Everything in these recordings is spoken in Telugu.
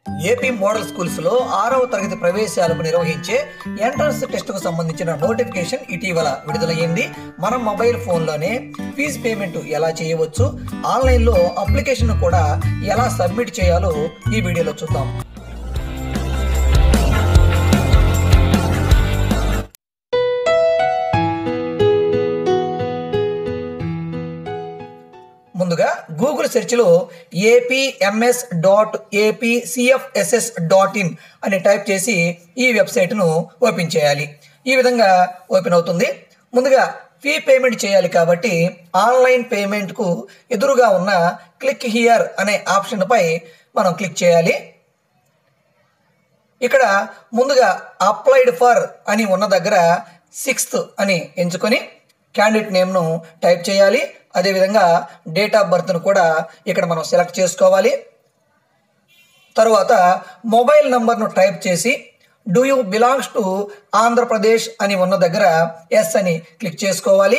ఏపీ మోడల్ స్కూల్స్ లో ఆరవ తరగతి ప్రవేశాలకు నిర్వహించే ఎంట్రన్స్ టెస్ట్ కు సంబంధించిన నోటిఫికేషన్ ఇటీవల విడుదలయ్యింది మనం మొబైల్ ఫోన్లోనే ఫీజు పేమెంట్ ఎలా చేయవచ్చు ఆన్లైన్ లో అప్లికేషన్ కూడా ఎలా సబ్మిట్ చేయాలో ఈ వీడియోలో చూద్దాం ముందుగా గూగుల్ సెర్చ్లో APMS dot APCFSS dot in అని టైప్ చేసి ఈ వెబ్సైట్ను ఓపెన్ చేయాలి ఈ విధంగా ఓపెన్ అవుతుంది ముందుగా ఫీ పేమెంట్ చేయాలి కాబట్టి ఆన్లైన్ పేమెంట్కు ఎదురుగా ఉన్న క్లిక్ హియర్ అనే ఆప్షన్పై మనం క్లిక్ చేయాలి ఇక్కడ ముందుగా అప్లైడ్ ఫర్ అని ఉన్న దగ్గర సిక్స్త్ అని ఎంచుకొని క్యాండిడేట్ నేమ్ను టైప్ చేయాలి అదేవిధంగా డేట్ ఆఫ్ బర్త్ను కూడా ఇక్కడ మనం సెలెక్ట్ చేసుకోవాలి తరువాత మొబైల్ నంబర్ను టైప్ చేసి do you belongs to Andhra Pradesh అని ఉన్న దగ్గర ఎస్ అని క్లిక్ చేసుకోవాలి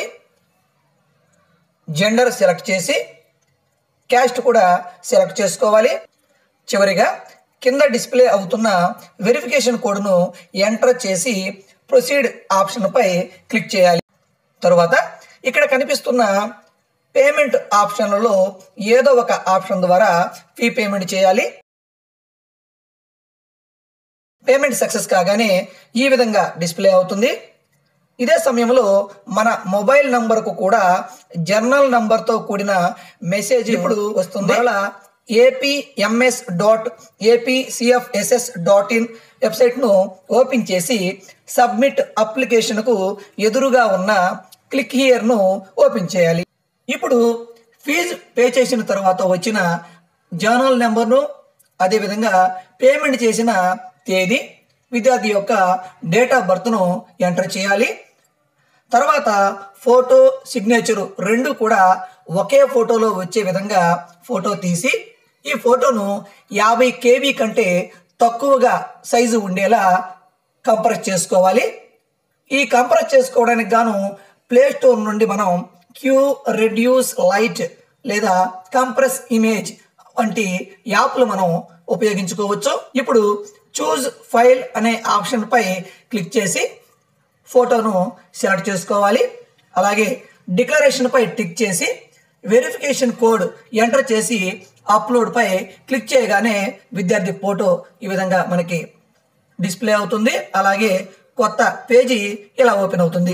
జెండర్ సెలెక్ట్ చేసి క్యాస్ట్ కూడా సెలెక్ట్ చేసుకోవాలి చివరిగా కింద డిస్ప్లే అవుతున్న వెరిఫికేషన్ కోడ్ను ఎంటర్ చేసి ప్రొసీడ్ ఆప్షన్పై క్లిక్ చేయాలి తరువాత ఇక్కడ కనిపిస్తున్న పేమెంట్ ఆప్షన్లలో ఏదో ఒక ఆప్షన్ ద్వారా ఫీ పేమెంట్ చేయాలి పేమెంట్ సక్సెస్ కాగానే ఈ విధంగా డిస్ప్లే అవుతుంది ఇదే సమయంలో మన మొబైల్ నంబర్కు కూడా జర్నల్ నంబర్తో కూడిన మెసేజ్ ఇప్పుడు వస్తుంది మరలా APMS dot APCFSS dot in వెబ్సైట్ను ఓపెన్ చేసి సబ్మిట్ అప్లికేషన్కు ఎదురుగా ఉన్న క్లిక్ హియర్ను ఓపెన్ చేయాలి ఇప్పుడు ఫీజు పే చేసిన తర్వాత వచ్చిన జర్నల్ నెంబర్ను అదేవిధంగా పేమెంట్ చేసిన తేదీ విద్యార్థి యొక్క డేట్ ఆఫ్ బర్త్ను ఎంటర్ చేయాలి తర్వాత ఫోటో సిగ్నేచరు రెండు కూడా ఒకే ఫోటోలో వచ్చే విధంగా ఫోటో తీసి ఈ ఫోటోను యాభై కేబీ కంటే తక్కువగా సైజు ఉండేలా కంప్రెస్ చేసుకోవాలి ఈ కంప్రెస్ చేసుకోవడానికి గాను ప్లే స్టోర్ నుండి మనం క్యూ రెడ్యూస్ లైట్ లేదా కంప్రెస్ ఇమేజ్ వంటి యాప్లు మనం ఉపయోగించుకోవచ్చు ఇప్పుడు చూజ్ ఫైల్ అనే ఆప్షన్పై క్లిక్ చేసి ఫోటోను సెలెక్ట్ చేసుకోవాలి అలాగే డిక్లరేషన్పై టిక్ చేసి వెరిఫికేషన్ కోడ్ ఎంటర్ చేసి అప్లోడ్పై క్లిక్ చేయగానే విద్యార్థి ఫోటో ఈ విధంగా మనకి డిస్ప్లే అవుతుంది అలాగే కొత్త పేజీ ఇలా ఓపెన్ అవుతుంది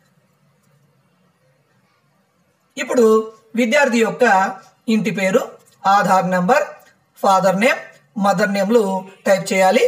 ఇప్పుడు విద్యార్థి యొక్క ఇంటి పేరు Aadhaar number father name mother నేమ్లు టైప్ చేయాలి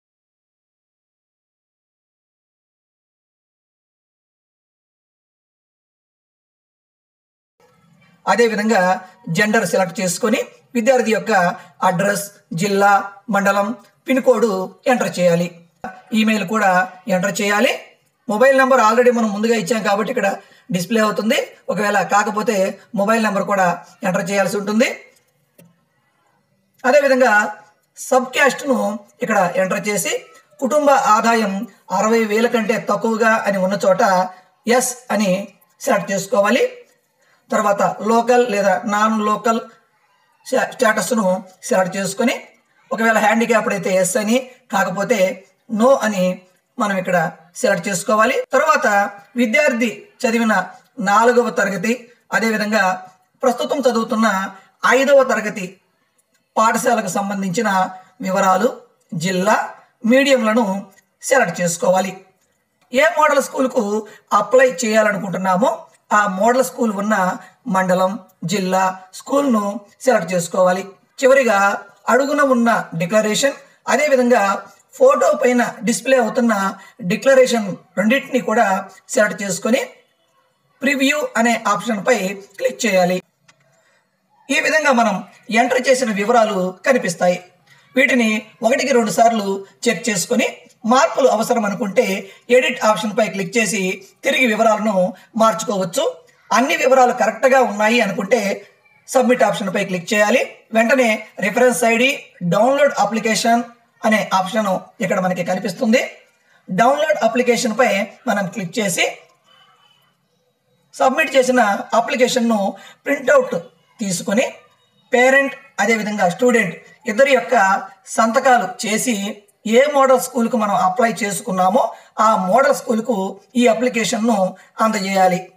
అదేవిధంగా జెండర్ సెలెక్ట్ చేసుకొని విద్యార్థి యొక్క అడ్రస్ జిల్లా మండలం పిన్ కోడ్ ఎంటర్ చేయాలి ఈమెయిల్ కూడా ఎంటర్ చేయాలి మొబైల్ నెంబర్ ఆల్రెడీ మనం ముందుగా ఇచ్చాం కాబట్టి ఇక్కడ డిస్ప్లే అవుతుంది ఒకవేళ కాకపోతే మొబైల్ నెంబర్ కూడా ఎంటర్ చేయాల్సి ఉంటుంది అదేవిధంగా సబ్ క్యాస్ట్ను ఇక్కడ ఎంటర్ చేసి కుటుంబ ఆదాయం అరవై వేల కంటే తక్కువగా అని ఉన్న చోట ఎస్ అని సెలెక్ట్ చేసుకోవాలి తర్వాత లోకల్ లేదా నాన్ లోకల్ స్టేటస్ను సెలెక్ట్ చేసుకొని ఒకవేళ హ్యాండిక్యాప్డ్ అయితే ఎస్ అని కాకపోతే నో అని మనం ఇక్కడ సెలెక్ట్ చేసుకోవాలి తర్వాత విద్యార్థి చదివిన నాలుగవ తరగతి అదేవిధంగా ప్రస్తుతం చదువుతున్న ఐదవ తరగతి పాఠశాలకు సంబంధించిన వివరాలు జిల్లా మీడియంలను సెలెక్ట్ చేసుకోవాలి ఏ మోడల్ స్కూల్కు అప్లై చేయాలనుకుంటున్నామో ఆ మోడల్ స్కూల్ ఉన్న మండలం జిల్లా స్కూల్ను సెలెక్ట్ చేసుకోవాలి చివరిగా అడుగున ఉన్న డిక్లరేషన్ అదేవిధంగా ఫోటో పైన డిస్ప్లే అవుతున్న డిక్లరేషన్ రెండింటిని కూడా సెలెక్ట్ చేసుకొని ప్రివ్యూ అనే ఆప్షన్పై క్లిక్ చేయాలి ఈ విధంగా మనం ఎంటర్ చేసిన వివరాలు కనిపిస్తాయి వీటిని ఒకటికి రెండు సార్లు చెక్ చేసుకొని మార్పులు అవసరం అనుకుంటే ఎడిట్ ఆప్షన్పై క్లిక్ చేసి తిరిగి వివరాలను మార్చుకోవచ్చు అన్ని వివరాలు కరెక్ట్గా ఉన్నాయి అనుకుంటే సబ్మిట్ ఆప్షన్పై క్లిక్ చేయాలి వెంటనే రిఫరెన్స్ ఐడి డౌన్లోడ్ అప్లికేషన్ అనే ఆప్షన్ ఇక్కడ మనకి కనిపిస్తుంది డౌన్లోడ్ అప్లికేషన్పై మనం క్లిక్ చేసి సబ్మిట్ చేసిన అప్లికేషన్ను ప్రింట్అవుట్ తీసుకొని పేరెంట్ అదేవిధంగా స్టూడెంట్ ఇద్దరి యొక్క సంతకాలు చేసి ఏ మోడల్ స్కూల్కు మనం అప్లై చేసుకున్నామో ఆ మోడల్ స్కూల్కు ఈ అప్లికేషన్ను అందజేయాలి